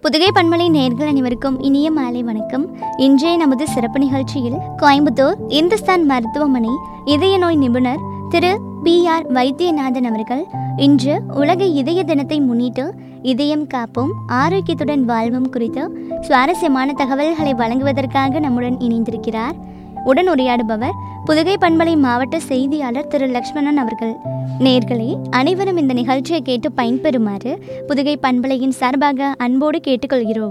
புதுகை பண்பலை நேர்கள் அனைவருக்கும் இனிய மாலை வணக்கம் இன்றைய நமது சிறப்பு நிகழ்ச்சியில் கோயம்புத்தூர் இந்துஸ்தான் மருத்துவமனை இதய நோய் நிபுணர் திரு பி ஆர் வைத்தியநாதன் அவர்கள் இன்று உலக இதய தினத்தை முன்னிட்டு இதயம் காப்போம் ஆரோக்கியத்துடன் வாழ்வும் குறித்து சுவாரஸ்யமான தகவல்களை வழங்குவதற்காக நம்முடன் இணைந்திருக்கிறார் உடன் உரையாடுபவர் புதுகை பண்பலை மாவட்ட செய்தியாளர் திரு லக்ஷ்மணன் அவர்கள் நேர்களே அனைவரும் இந்த நிகழ்ச்சியை கேட்டு பயன்பெறுமாறு புதுகை பண்பலையின் சார்பாக அன்போடு கேட்டுக்கொள்கிறோம்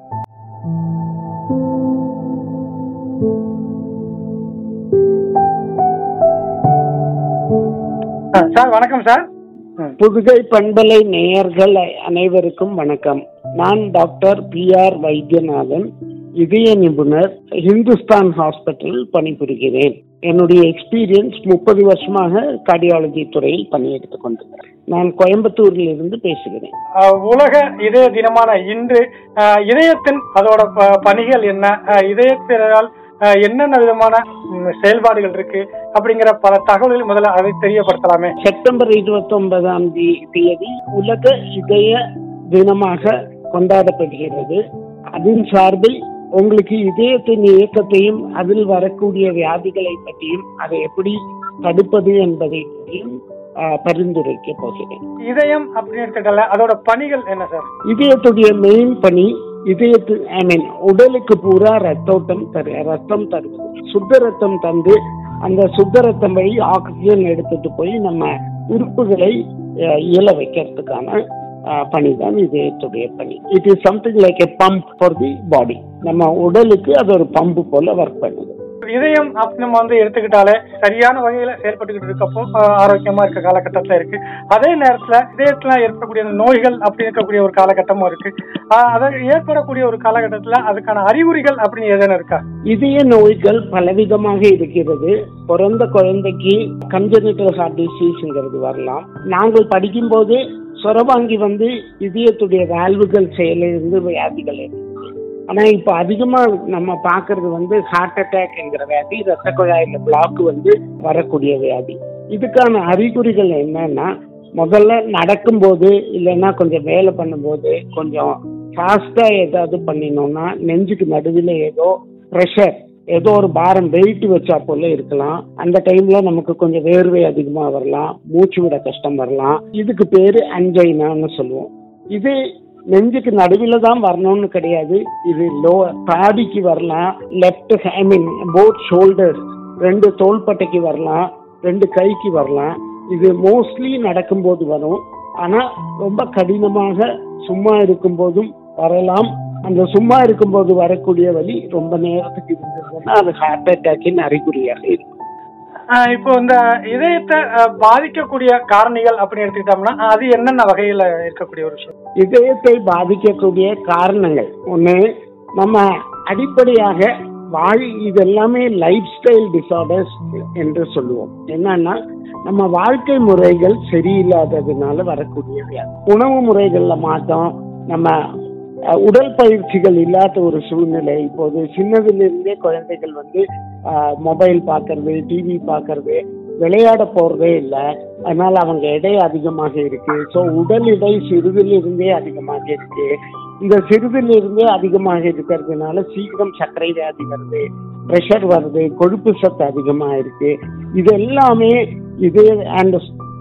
ஆ, சார் வணக்கம் சார் ம். புதுகை பண்பலை நேயர்கள் அனைவருக்கும் வணக்கம் நான் டாக்டர் பி ஆர் வைத்தியநாதன் இதய நிபுணர் ஹிந்துஸ்தான் ஹாஸ்பிட்டல் பணிபுரிகிறேன் என்னுடைய எக்ஸ்பீரியன்ஸ் முப்பது வருஷமாக கார்டியாலஜி துறையில் பணியெடுத்துக் கொண்டிருக்கிறேன் நான் கோயம்புத்தூரில் இருந்து பேசுகிறேன் ஆ, உலக இதய தினமான இன்று ஆ, இதயத்தின் அதோட ப- பணிகள் என்ன ஆ, இதயத்தினால் ஆ, என்னென்ன விதமான ம், செயல்பாடுகள் இருக்கு அப்படிங்கிற பல தகவல்கள் முதல்ல அதை தெரியப்படுத்தலாமே செப்டம்பர் இருபத்தி ஒன்பதாம் தேதி உலக இதய தினமாக கொண்டாடப்படுகிறது அதன் சார்பில் உங்களுக்கு இதயத்தின் இயக்கத்தையும் அதில் வரக்கூடிய வியாதிகளை பற்றியும் அதை எப்படி தடுப்பது என்பதை பற்றியும் ஆஹ், பரிந்துரைக்க போகிறேன் இதயம் அப்படின்னு எடுத்துக்கல அதோட பணிகள் என்ன சார் இதயத்துடைய மெயின் பணி இதயத்து ஐ மீன் உடலுக்கு பூரா ரத்தோட்டம் தரு ரத்தம் தருவது சுத்த ரத்தம் தந்து அந்த சுத்த ரத்தம் வழி ஆக்சிஜன் எடுத்துட்டு போய் நம்ம உறுப்புகளை அஹ், இயல வைக்கிறதுக்கான அஹ், பணிதான் இதயத்துடைய பணி it is something like a pump for the body நம்ம உடலுக்கு அது ஒரு பம்பு போல ஒர்க் பண்ணுது இதயம் அப்படின்னு நம்ம வந்து எடுத்துக்கிட்டாலே சரியான வகையில செயல்பட்டுக்கிட்டு இருக்கப்போ ஆ, ஆரோக்கியமா இருக்க காலகட்டத்துல இருக்கு அதே நேரத்துல இதயத்துல ஏற்படக்கூடிய அந்த நோய்கள் அப்படி இருக்கக்கூடிய ஒரு காலகட்டமும் இருக்கு ஆ, அது ஏற்படக்கூடிய ஒரு காலகட்டத்துல அதுக்கான அறிகுறிகள் அப்படின்னு எதனா இருக்கா இதய நோய்கள் பலவிதமாக இருக்கிறது பிறந்த குழந்தைக்கு கன்ஜெனிட்டல் ஹார்ட் டிசீஸ்ங்கிறது வரலாம் நாங்கள் படிக்கும்போது சொரவாங்கி வந்து இதயத்துடைய வால்வுகள் செயலிருந்து வியாதிகள் இருந்துச்சு ஆனா இப்ப அதிகமா நம்ம பார்க்கிறது வந்து ஹார்ட் அட்டாக்ங்கிற வியாதி ரத்த குழாயில பிளாக் வந்து வரக்கூடிய வியாதி இதுக்கான அறிகுறிகள் என்னன்னா முதல்ல நடக்கும்போது இல்லைன்னா கொஞ்சம் வேலை பண்ணும்போது கொஞ்சம் ஃபாஸ்டா ஏதாவது பண்ணினோம்னா நெஞ்சுக்கு நடுவில் ஏதோ ப்ரெஷர் ஏதோ ஒரு பாரம் வெயிட் வச்சா போல இருக்கலாம் அந்த டைம்ல நமக்கு கொஞ்சம் வேர்வை அதிகமா வரலாம் மூச்சு விட கஷ்டம் வரலாம் இதுக்கு பேரு அஞ்சைனான்னு சொல்லுவோம் இது நெஞ்சுக்கு நடுவில் தான் வரணும்னு கிடையாது இது லோ பாடிக்கு வரலாம் left I mean both shoulders ரெண்டு தோள்பட்டைக்கு வரலாம் ரெண்டு கைக்கு வரலாம் இது மோஸ்ட்லி நடக்கும்போது வரும் ஆனா ரொம்ப கடினமாக சும்மா இருக்கும்போதும் வரலாம் அந்த சும்மா இருக்கும்போது வரக்கூடிய வலி ரொம்ப நேரத்துக்கு இருந்ததுன்னா அது ஹார்ட் அட்டாக்கின் அறிகுறியாக இருக்கும் ஆஹ் இப்போ இந்த இதயத்தை ஆஹ் பாதிக்கக்கூடிய காரணிகள் அப்படின்னு எடுத்துக்கிட்டோம்னா அது என்னென்ன வகையில இருக்கக்கூடிய ஒரு விஷயம் இதயத்தை பாதிக்கக்கூடிய காரணங்கள் ஒன்று நம்ம அடிப்படையாக வாழ் இது எல்லாமே லைஃப் ஸ்டைல் டிசார்டர்ஸ் என்று சொல்லுவோம் என்னன்னா நம்ம வாழ்க்கை முறைகள் சரியில்லாததுனால வரக்கூடிய வியாதி உணவு முறைகள்ல மாற்றம் நம்ம அஹ், உடல் பயிற்சிகள் இல்லாத ஒரு சூழ்நிலை இப்போது சின்னதிலிருந்தே குழந்தைகள் வந்து மொபைல் பார்க்கறது டிவி பார்க்கறது விளையாட போறதே இல்லை அதனால அவங்க எடை அதிகமாக இருக்கு ஸோ உடல் எடை சிறிதில் இருந்தே அதிகமாக இருக்கு இந்த சிறிதில் இருந்தே அதிகமாக இருக்கிறதுனால சீக்கிரம் சர்க்கரை வியாதி வருது ப்ரெஷர் வருது கொழுப்பு சத்து அதிகமாக இருக்கு இது எல்லாமே இது அண்ட்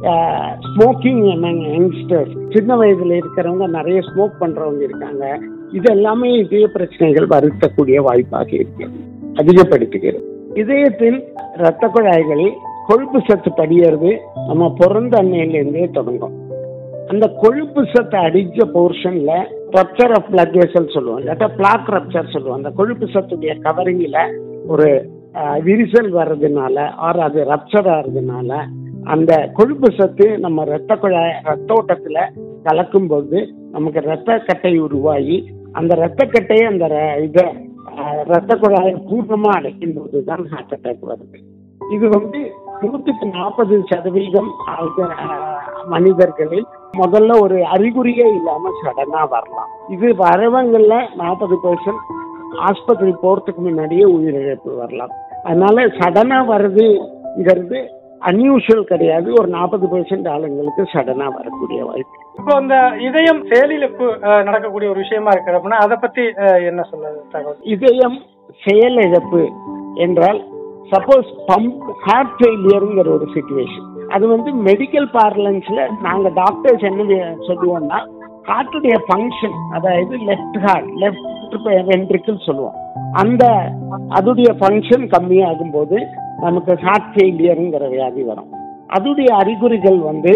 ஸ்மோக்கிங் யங்ஸ்டர்ஸ் சின்ன வயதுல இருக்கிறவங்க நிறைய ஸ்மோக் பண்றவங்க இருக்காங்க இது எல்லாமே இதய பிரச்சனைகள் வருத்தக்கூடிய வாய்ப்பாக இருக்கிறது அதிகப்படுத்துகிறது இதயத்தில் இரத்த குழாய்களில் கொழுப்பு சத்து படியறது நம்ம பிறந்த அன்னையிலேருந்தே தொடங்கும் அந்த கொழுப்பு சத்தை அடிச்ச போர்ஷன்ல ரப்சர் ஆஃப் பிளட் வெசல் சொல்லுவோம் இல்லாட்டா பிளாக் ரப்சர் சொல்லுவோம் அந்த கொழுப்பு சத்துடைய கவரிங்ல ஒரு அஹ், விரிசல் வர்றதுனால ஆர் அது ரப்சர் ஆகிறதுனால அந்த கொழுப்பு சத்து நம்ம ரத்த குழாய் ரத்த ஓட்டத்துல கலக்கும்போது நமக்கு ரத்த கட்டை உருவாகி அந்த ரத்த கட்டையை அந்த ர- இத அஹ், ரத்த குழாயை பூர்ணமா அடைக்கும் போது தான் ஹார்ட் அட்டாக் வருது இது வந்து நூற்றுக்கு நாற்பது சதவீதம் ஆக- அஹ், மனிதர்களில் முதல்ல ஒரு அறிகுறியே இல்லாம சடனா வரலாம் இது வரவங்கள்ல நாற்பது பெர்சன்ட் ஆஸ்பத்திரி போறதுக்கு முன்னாடியே உயிரிழப்பு வரலாம் அதனால சடனா வருதுங்கிறது அன்யூஷுவல் கிடையாது ஒரு நாற்பது பெர்சன்ட் ஆளுங்களுக்கு சடனா வரக்கூடிய வாய்ப்பு இருக்கு. இப்போ இந்த இதயம் செயலிழப்பு அஹ், நடக்கக்கூடிய ஒரு விஷயமா இருக்கு அப்படின்னா அதை பத்தி அஹ், என்ன சொல்ல தகவல் இதயம் செயலிழப்பு என்றால் சப்போஸ் பம்ப் ஹார்ட் ஃபெயிலியருங்கிற ஒரு சுச்சுவேஷன் அது வந்து மெடிக்கல் பார்லன்ஸ்ல நாங்க டாக்டர்ஸ் என்ன வே- சொல்லுவோம்னா ஹார்ட்டுடைய ஃபங்க்ஷன் அதாவது லெஃப்ட் ஹார்ட் லெஃப்ட் வென்ட்ரிக்கிள் சொல்லுவோம் அந்த அதுடைய ஃபங்க்ஷன் கம்மியாகும் போது நமக்கு ஹார்ட் ஃபெயிலியருங்கிற வியாதி வரும் அதுடைய அறிகுறிகள் வந்து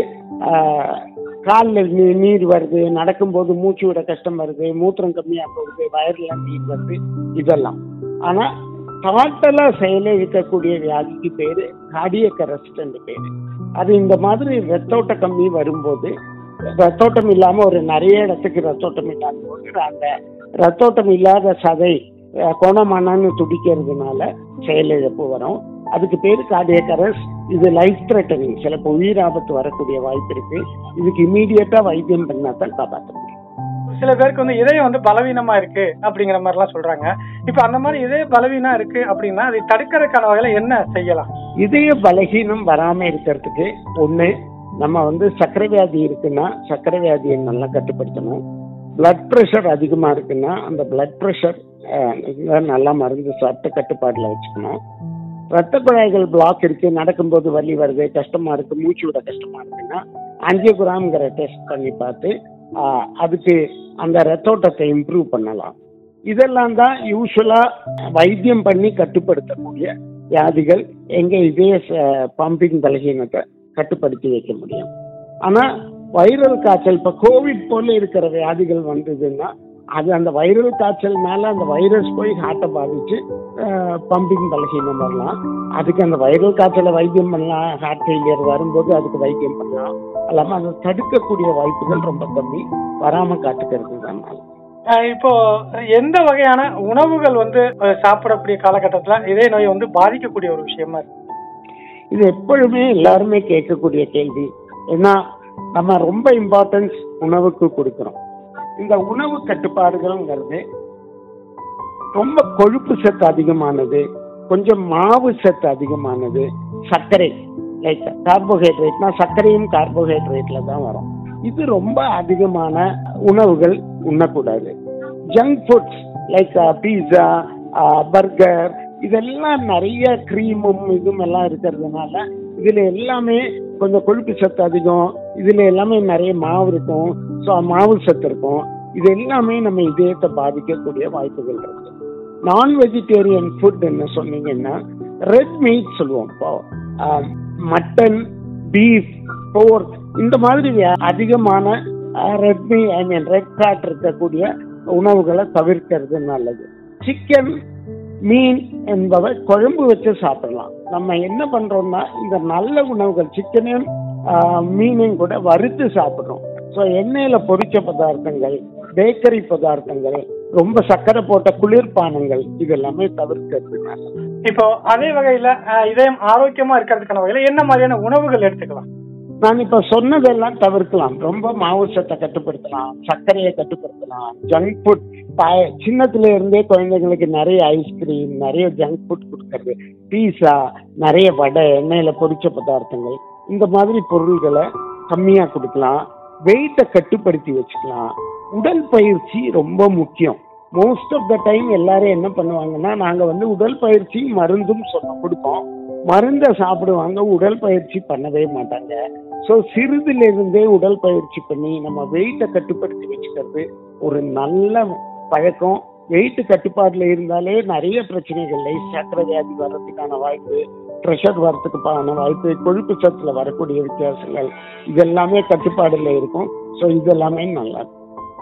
காலில் நீ நீர் வருது நடக்கும்போது மூச்சு விட கஷ்டம் வருது மூத்திரம் கம்மியாக போகுது வயர்ல நீர் வருது இதெல்லாம் ஆனா டோட்டலா செயலே இருக்கக்கூடிய வியாதிக்கு பேரு கார்டியக் அரெஸ்ட் பேரு அது இந்த மாதிரி ரத்தோட்ட கம்மி வரும்போது ரத்தோட்டம் இல்லாம ஒரு நிறைய இடத்துக்கு ரத்தோட்டம் இல்லாத போது அந்த ரத்தோட்டம் இல்லாத சதை அஹ், கோணமானான்னு துடிக்கிறதுனால செயலிழப்பு வரும் அதுக்கு பேரு கார்டியக் அரெஸ்ட் இது லைஃப் த்ரெட்டனிங் சிலப்போ உயிர் ஆபத்து வரக்கூடிய வாய்ப்பு இருக்கு இதுக்கு இமீடியட்டா வைத்தியம் பண்ணா தான் காப்பாற்ற முடியும் சில பேருக்கு வந்து இதயம் வந்து பலவீனமா இருக்கு அப்படிங்கிற மாதிரி எல்லாம் சொல்றாங்க இப்ப அந்த மாதிரி இதய பலவீனம் இருக்கு அப்படின்னா அதை தடுக்கிறதுக்கான வகையில என்ன செய்யலாம் இதய பலகீனம் வராம இருக்கிறதுக்கு ஒண்ணு நம்ம வந்து சர்க்கரை வியாதி இருக்குன்னா சர்க்கரை வியாதியை நல்லா கட்டுப்படுத்தணும் பிளட் ப்ரெஷர் அதிகமா இருக்குன்னா அந்த பிளட் ப்ரெஷர் நல்லா மருந்து சாப்பிட்டு கட்டுப்பாடுல வச்சுக்கணும் ரத்த குழாய்கள் பிளாக் இருக்கு நடக்கும்போது வலி வருது கஷ்டமா இருக்கு மூச்சு விட கஷ்டமா இருக்குன்னா ஆஞ்சியோகிராம்ங்கிற டெஸ்ட் பண்ணி பார்த்து ஆஹ், அதுக்கு அந்த ரத்தோட்டத்தை இம்ப்ரூவ் பண்ணலாம் இதெல்லாம் தான் யூஸ்வலா வைத்தியம் பண்ணி கட்டுப்படுத்தக்கூடிய வியாதிகள் எங்க இதய பம்பிங் பலகீனத்தை கட்டுப்படுத்தி வைக்க முடியும் ஆனா வைரல் காய்ச்சல் இப்ப கோவிட் போல இருக்கிற வியாதிகள் வந்ததுன்னா அது அந்த வைரல் காய்ச்சல் மேல அந்த வைரஸ் போய் ஹார்ட்டை பாதிச்சு பம்பிங் பலகீனம் வரலாம் அதுக்கு அந்த வைரல் காய்ச்சலை வைத்தியம் பண்ணலாம் ஹார்ட் ஃபெயிலியர் வரும்போது அதுக்கு வைத்தியம் பண்ணலாம் அல்லாம அதை தடுக்கக்கூடிய வாய்ப்புகள் ரொம்ப கம்மி வராம காத்துக்கிறது தான் நல்லது. அஹ் இப்போ எந்த வகையான உணவுகள் வந்து அஹ், சாப்பிடக்கூடிய காலகட்டத்துல இதய நோய் வந்து பாதிக்கக்கூடிய ஒரு விஷயமா இருக்கு இது எப்பொழுதுமே எல்லாருமே கேட்கக்கூடிய கேள்வி ஏன்னா நம்ம ரொம்ப இம்பார்ட்டன்ஸ் உணவுக்கு கொடுக்கிறோம் இந்த உணவு கட்டுப்பாடுகள்ங்கிறது ரொம்ப கொழுப்பு சத்து அதிகமானது கொஞ்சம் மாவு சத்து அதிகமானது சர்க்கரை லைக் கார்போஹைட்ரேட்னா சர்க்கரையும் கார்போஹைட்ரேட்ல தான் வரும் இது ரொம்ப அதிகமான உணவுகள் உண்ணக்கூடாது junk foods like pizza burger இதெல்லாம் நிறைய க்ரீமும் இதுவும் எல்லாம் இருக்கிறதுனால இதுல எல்லாமே கொஞ்சம் கொழுப்பு சத்து அதிகம் இதுல எல்லாமே நிறைய மாவு இருக்கும் ஸோ மாவு சத்து இருக்கும் இது எல்லாமே நம்ம இதயத்தை பாதிக்கக்கூடிய வாய்ப்புகள் இருக்கு நான் வெஜிடேரியன் ஃபுட் என்ன சொன்னீங்கன்னா ரெட் மீட் சொல்லுவோம் இப்போ மட்டன் பீஃப் போர்க் இந்த மாதிரி வே- அதிகமான ரெட் மீ ஐ மீன் ரெட் ஃபேட் இருக்கக்கூடிய உணவுகளை தவிர்க்கிறது நல்லது சிக்கன் மீன் என்பவை குழம்பு வச்சு சாப்பிடலாம் நம்ம என்ன பண்றோம்னா இந்த நல்ல உணவுகள் சிக்கனையும் மீனையும் கூட வறுத்து சாப்பிடுறோம் ஸோ எண்ணெயில பொரிச்ச பதார்த்தங்கள் பேக்கரி பதார்த்தங்கள் ரொம்ப சர்க்கரை போட்ட குளிர்பானங்கள் இது எல்லாமே தவிர்க்கிறது நல்லது இப்போ அதே வகையில அஹ், இதயம் ஆரோக்கியமா இருக்கிறதுக்கான வகையில என்ன மாதிரியான உணவுகள் எடுத்துக்கலாம் நான் இப்ப சொன்னதெல்லாம் தவிர்க்கலாம் ரொம்ப மாவு சத்தை கட்டுப்படுத்தலாம் சர்க்கரையை கட்டுப்படுத்தலாம் ஜங்க் ஃபுட் சின்னத்துல இருந்தே குழந்தைங்களுக்கு நிறைய ஐஸ்கிரீம் நிறைய ஜங்க் ஃபுட் கொடுக்கறது பீஸா நிறைய வடை எண்ணெயில பொரிச்ச பதார்த்தங்கள் இந்த மாதிரி பொருள்களை கம்மியா கொடுக்கலாம் வெயிட்டை கட்டுப்படுத்தி வச்சுக்கலாம் உடல் பயிற்சி ரொம்ப முக்கியம் மோஸ்ட் ஆஃப் த டைம் எல்லாரும் என்ன பண்ணுவாங்கன்னா நாங்க வந்து உடல் பயிற்சி மருந்தும் சொன்ன கொடுப்போம் மருந்தை சாப்பிடுவாங்க உடல் பயிற்சி பண்ணவே மாட்டாங்க ஸோ சிறிதுல இருந்தே உடல் பயிற்சி பண்ணி நம்ம வெயிட்டை கட்டுப்படுத்தி வச்சுக்கிறது ஒரு நல்ல பழக்கம் வெயிட் கட்டுப்பாடுல இருந்தாலே நிறைய பிரச்சனைகள் இல்லை சக்கரை வியாதி வர்றதுக்கான வாய்ப்பு ப்ரெஷர் வர்றதுக்கான வாய்ப்பு கொழுப்பு சத்துல வரக்கூடிய வித்தியாசங்கள் இதெல்லாமே கட்டுப்பாடுல இருக்கும் ஸோ இதெல்லாமே நல்லா இருக்கும்.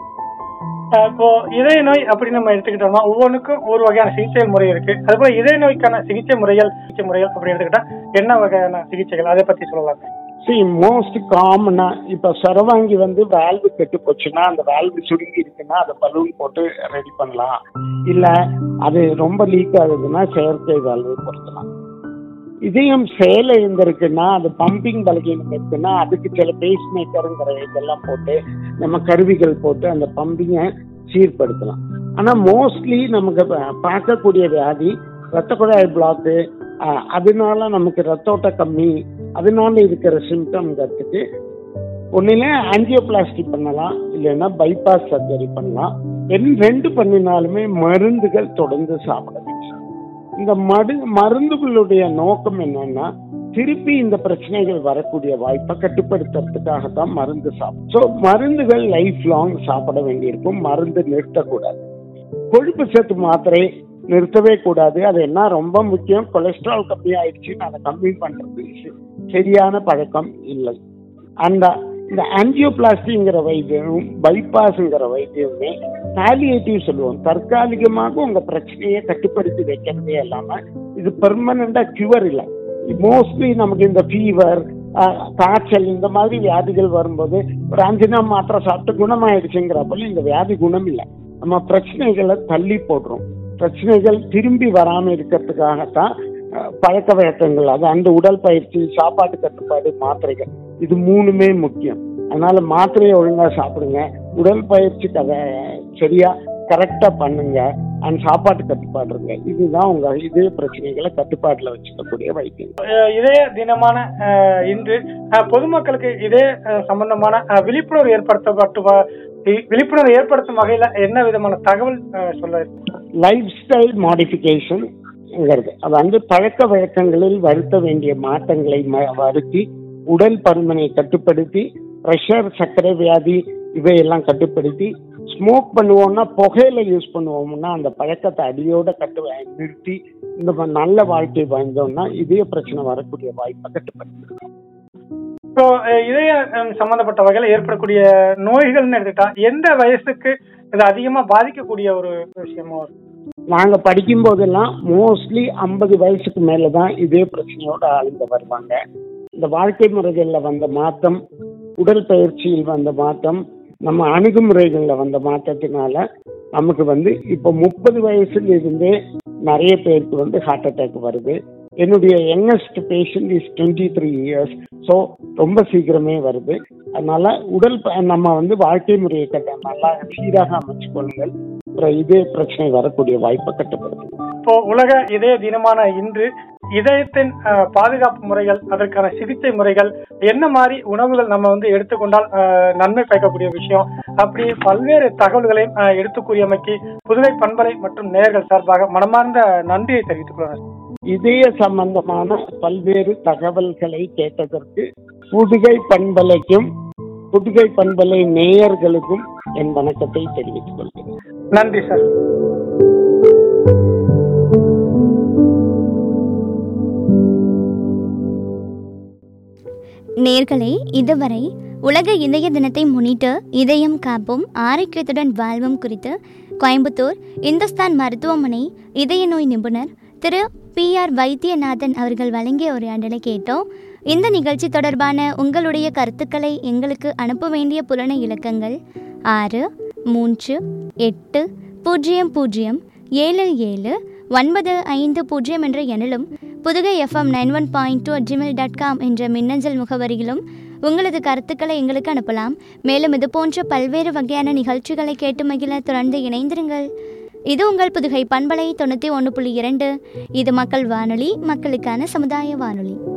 அஹ், இப்போ இதய நோய் அப்படின்னு நம்ம எடுத்துக்கிட்டோம்னா ஒவ்வொன்றுக்கும் ஒரு வகையான சிகிச்சை முறை இருக்கு அதுபோல இதய நோய்க்கான சிகிச்சை முறைகள் சிகிச்சை முறைகள் அப்படி எடுத்துக்கிட்டா என்ன வகையான சிகிச்சைகள் அதை பத்தி சொல்லலாம் சி மோஸ்ட் காமனா இப்ப சரவாங்கி வந்து வேல்வு கெட்டு போச்சுன்னா அந்த வேல்வு சுருங்கி இருக்குன்னா அதை பலூன் போட்டு ரெடி பண்ணலாம் இல்ல அது ரொம்ப லீக் ஆகுதுன்னா செயற்கை வேல்வு பொருத்தலாம் இதயம் செயல இருந்திருக்குன்னா அது பம்பிங் பலகீனம் இருக்குன்னா அதுக்கு சில பேஸ் மேக்கருங்கிற இதெல்லாம் போட்டு நம்ம கருவிகள் போட்டு அந்த பம்பிங்கை சீர்படுத்தலாம் ஆனா மோஸ்ட்லி நமக்கு ப- பார்க்கக்கூடிய வியாதி ரத்த குழாய் பிளாக்கு அதனால நமக்கு ரத்தோட்ட கம்மி அதனால இருக்கிற சிம்டம்ங்கிறதுக்கு ஒன்றில் ஆஞ்சியோபிளாஸ்டி பண்ணலாம் இல்லைன்னா பைபாஸ் சர்ஜரி பண்ணலாம் ரெண்டு ரெண்டு பண்ணினாலுமே மருந்துகள் தொடர்ந்து சாப்பிட வேண்டும் இந்த மரு மருந்துகளுடைய நோக்கம் என்னன்னா திருப்பி இந்த பிரச்சனைகள் வரக்கூடிய வாய்ப்பை கட்டுப்படுத்துறதுக்காக தான் மருந்து சாப்பிடும் ஸோ மருந்துகள் லைஃப் லாங் சாப்பிட வேண்டியிருக்கும் மருந்து நிறுத்தக்கூடாது கொழுப்பு சத்து மாத்திரை நிறுத்தவே கூடாது அது என்ன ரொம்ப முக்கியம் கொலஸ்ட்ரால் கம்மி ஆயிடுச்சுன்னு அதை கம்மி பண்றது ச- சரியான பழக்கம் இல்லை அந்த இந்த ஆன்ஜியோபிளாஸ்டிங்கிற வைத்தியம் பைபாஸ்ங்கிற வைத்தியமே பாலியேட்டிவ் சொல்லுவோம் தற்காலிகமாக உங்க பிரச்சனையை கட்டுப்படுத்தி வைக்கிறதே இல்லாம இது பெர்மனண்டா கியூர் இல்லை மோஸ்ட்லி நமக்கு இந்த ஃபீவர் காய்ச்சல் இந்த மாதிரி வியாதிகள் வரும்போது ஒரு அஞ்சு நாள் மாத்திரை சாப்பிட்டு குணமாயிடுச்சுங்கிறப்பல இந்த வியாதி குணம் இல்லை நம்ம பிரச்சனைகளை தள்ளி போடுறோம் பிரச்சனைகள் திரும்பி வராம இருக்கிறதுக்காகத்தான் அஹ், பழக்க வழக்கங்கள் அது அந்த உடல் பயிற்சி சாப்பாட்டு கட்டுப்பாடு மாத்திரைகள் இது மூணுமே முக்கியம் அதனால மாத்திரையை ஒழுங்கா சாப்பிடுங்க உடல் பயிற்சி கதை சரியா கரெக்டா பண்ணுங்க அண்ட் சாப்பாட்டு கட்டுப்பாடு இருங்க இதுதான் உங்க இதே பிரச்சனைகளை கட்டுப்பாட்டுல வச்சுக்கக்கூடிய வைத்தியம் அஹ் இதய தினமான அஹ், இன்று அஹ், பொதுமக்களுக்கு இதே அஹ், சம்பந்தமான அஹ், விழிப்புணர்வு ஏற்படுத்தப்பட்டு வ- இ- விழிப்புணர்வு ஏற்படுத்தும் வகையில என்ன விதமான தகவல் அஹ், சொல்ல லைஃப் ஸ்டைல் மாடிஃபிகேஷன்ங்கிறது அது வந்து பழக்க வழக்கங்களில் வருத்த வேண்டிய மாற்றங்களை ம- வருத்தி உடல் பருமனை கட்டுப்படுத்தி ப்ரெஷர் சர்க்கரை வியாதி இவையெல்லாம் கட்டுப்படுத்தி ஸ்மோக் பண்ணுவோம்னா புகையில யூஸ் பண்ணுவோம்னா அந்த பழக்கத்தை அடியோட கட்டு நிறுத்தி இந்த மாதிரி நல்ல வாழ்க்கை வாழ்ந்தோம்னா இதய பிரச்சனை வரக்கூடிய வாய்ப்பை கட்டுப்படுத்தி இப்போ அஹ், இதய அஹ், சம்பந்தப்பட்ட வகையில ஏற்படக்கூடிய நோய்கள்னு எடுத்துட்டா எந்த வயசுக்கு இது அதிகமா பாதிக்கக்கூடிய ஒரு விஷயமா இருக்கும் நாங்க படிக்கும் போதெல்லாம் மோஸ்ட்லி ஐம்பது வயசுக்கு மேல தான் இதே பிரச்சனையோட ஆளுங்க வருவாங்க இந்த வாழ்க்கை முறைகள்ல வந்த மாற்றம் உடல் பயிற்சியில் வந்த மாற்றம் நம்ம அணுகுமுறைகள்ல வந்த மாற்றத்தினால நமக்கு வந்து இப்போ முப்பது வயசுல இருந்தே நிறைய பேருக்கு வந்து ஹார்ட் அட்டாக் வருது என்னுடைய youngest patient is twenty three years so ரொம்ப சீக்கிரமே வருது அதனால உடல் ப- நம்ம வந்து வாழ்க்கை முறையை கட்ட நல்லா சீராக அமைச்சு கொள்ளுங்கள் அப்புறம் இதே பிரச்சனை வரக்கூடிய வாய்ப்பை கட்டுப்படுத்தும் இப்போ உலக இதய தினமான இன்று இதயத்தின் அஹ், பாதுகாப்பு முறைகள் அதற்கான சிகிச்சை முறைகள் என்ன மாதிரி உணவுகள் நம்ம வந்து எடுத்துக்கொண்டால் அஹ், நன்மை பயக்கக்கூடிய விஷயம் அப்படி பல்வேறு தகவல்களையும் அஹ், எடுத்துக் கூறியமைக்கு புதுவை பண்பலை மற்றும் நேயர்கள் சார்பாக மனமார்ந்த நன்றியை தெரிவித்துக் கொள்கிறேன் இதய சம்பந்தமான பல்வேறு தகவல்களை கேட்டதற்கு புதுகை பண்பலைக்கும் புதுகை பண்பலை நேயர்களுக்கும் என் வணக்கத்தை தெரிவித்துக் கொள்கிறேன் நன்றி சார் நேர்களே இதுவரை உலக இதய தினத்தை முன்னிட்டு இதயம் காப்போம் ஆரோக்கியத்துடன் வாழ்வும் குறித்து கோயம்புத்தூர் இந்துஸ்தான் மருத்துவமனை இதய நோய் நிபுணர் திரு பி ஆர் வைத்தியநாதன் அவர்கள் வழங்கிய உரையாடலை கேட்டோம் இந்த நிகழ்ச்சி தொடர்பான உங்களுடைய கருத்துக்களை எங்களுக்கு அனுப்ப வேண்டிய புலன இலக்கங்கள் ஆறு மூன்று எட்டு பூஜ்ஜியம் பூஜ்ஜியம் ஏழு ஏழு ஒன்பது ஐந்து பூஜ்ஜியம் என்ற எண்ணிலும் Pudugai FM nine one point two Gmail dot com என்ற மின்னஞ்சல் முகவரியிலும் உங்களது கருத்துக்களை எங்களுக்கு அனுப்பலாம் மேலும் இது போன்ற பல்வேறு வகையான நிகழ்ச்சிகளை கேட்டு மகிழ தொடர்ந்து இணைந்திருங்கள் இது உங்கள் புதுகை பண்பலை தொண்ணூற்றி ஒன்று புள்ளி இரண்டு இது மக்கள் வானொலி மக்களுக்கான சமுதாய வானொலி